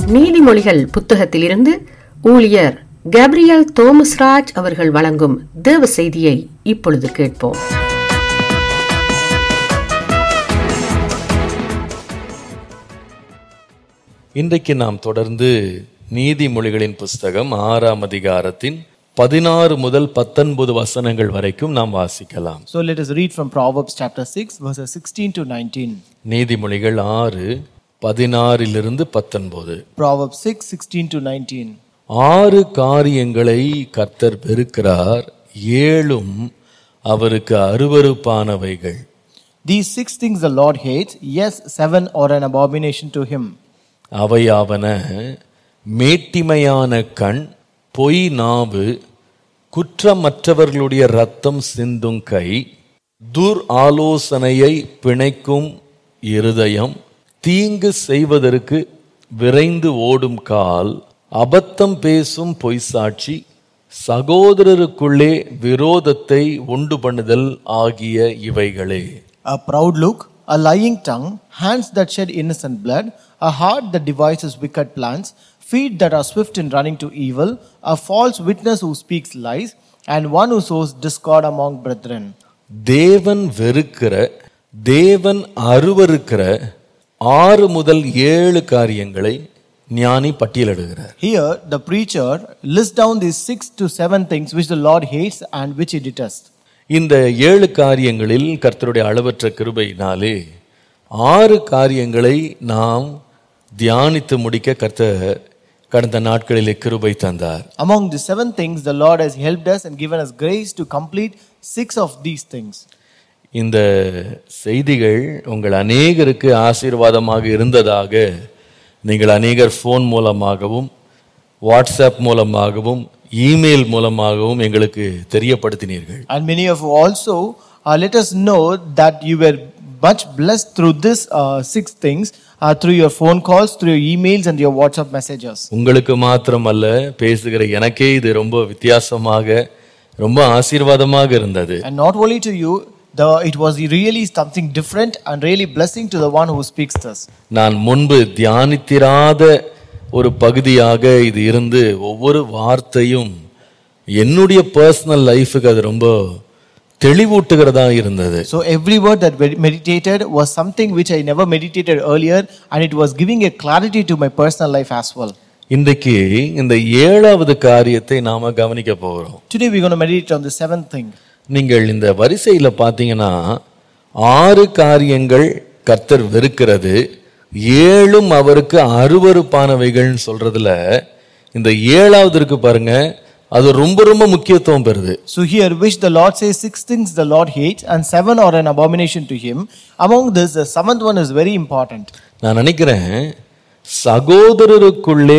நீதிமொழிகள் புத்தகத்திலிருந்து ஊழியர் கேப்ரியல் தோமஸ்ராஜ் அவர்கள் வழங்கும் தேவ செய்தியை இப்பொழுது கேட்போம் இன்றைக்கு நாம் தொடர்ந்து நீதிமொழிகளின் புஸ்தகம் ஆறாம் அதிகாரத்தின் பதினாறு முதல் பத்தொன்பது வசனங்கள் வரைக்கும் நாம் வாசிக்கலாம் So let us read from Proverbs chapter 6, verses 16 to 19. நீதிமொழிகள் ஆறு பதினாறிலிருந்து பத்தொன்பது Proverbs 6, 16 to 19. ஆறு காரியங்களை கர்த்தர் வெறுக்கிறார் ஏழும் அவருக்கு அருவருப்பானவைகள் These six things the Lord hates, yes, seven are an abomination to him. அவையாவன மேட்டிமையான கண் பொய் நாவு குற்றமற்றவர்களுடைய ரத்தம் சிந்தும் கை துர் ஆலோசனையை பிணைக்கும் இருதயம் தீங்கு செய்வதற்கு விரைந்து ஓடும் கால் அபத்தம் பேசும் பொய்சாட்சி சகோதரருக்குள்ளே விரோதத்தை உண்டு பண்ணுதல் ஆகிய இவைகளே A proud look, a lying tongue, hands that shed innocent blood, a heart that devises wicked plans, feet that are swift in running to evil, a false witness who speaks lies, and one who sows discord among brethren. தேவன் வெறுக்கிற தேவன் அருவருக்கிற ஆறு முதல் ஏழு காரியங்களை ஞானி பட்டியலிடுகிறார் Here, the preacher lists down these six to seven things which the Lord hates and which he detests. இந்த ஏழு காரியங்களில் கர்த்தருடைய அளவற்ற கிருபையினாலே ஆறு காரியங்களை நாம் தியானித்து முடிக்க கர்த்தர் கடந்த நாட்களிலே கிருபை தந்தார் Among the seven things, the Lord has helped us and given us grace to complete six of these things. இந்த செய்திகள் உங்கள் அநேகருக்கு ஆசீர்வாதமாக இருந்ததாக நீங்கள் அநேகர் ஃபோன் மூலமாகவும் வாட்ஸ்அப் மூலமாகவும் இமெயில் மூலமாகவும் எங்களுக்கு தெரியப்படுத்தினீர்கள் And many of you also uh, let us know that you were much blessed through this uh, six things uh, through your phone calls, through your emails, and your WhatsApp messages. உங்களுக்கு மாத்திரமல்ல பேசுகிற எனக்கே இது ரொம்ப வித்தியாசமாக ரொம்ப ஆசீர்வாதமாக இருந்தது And not only to you, the, it was really something different and really blessing to the one who speaks to us. நான் முன்பு தியானித்திராத ஒரு பகுதியாக இது இருந்து ஒவ்வொரு வார்த்தையும் என்னுடைய பர்சனல் லைஃபுக்கு அது ரொம்ப தெளிவூட்டுகிறதா இருந்தது So every word that we meditated was something which I never meditated earlier, and it was giving a clarity to my personal life as well. இன்றைக்கு இந்த ஏழாவது காரியத்தை நாம கவனிக்க போகிறோம் Today we're going to meditate on the seventh thing. நீங்கள் இந்த வரிசையில பார்த்தீங்கன்னா ஆறு காரியங்கள் கர்த்தர் வெறுக்கிறது ஏழும் அவருக்கு அருவருப்பானவைகள்னு சொல்றதுல இந்த ஏழாவது இருக்கு பாருங்க அது ரொம்ப ரொம்ப முக்கியத்துவம் பெறுது So here, which the Lord says six things the Lord hates, and seven are an abomination to him. Among this, the seventh one is very important. நான் நினைக்கிறேன் சகோதரருக்குள்ளே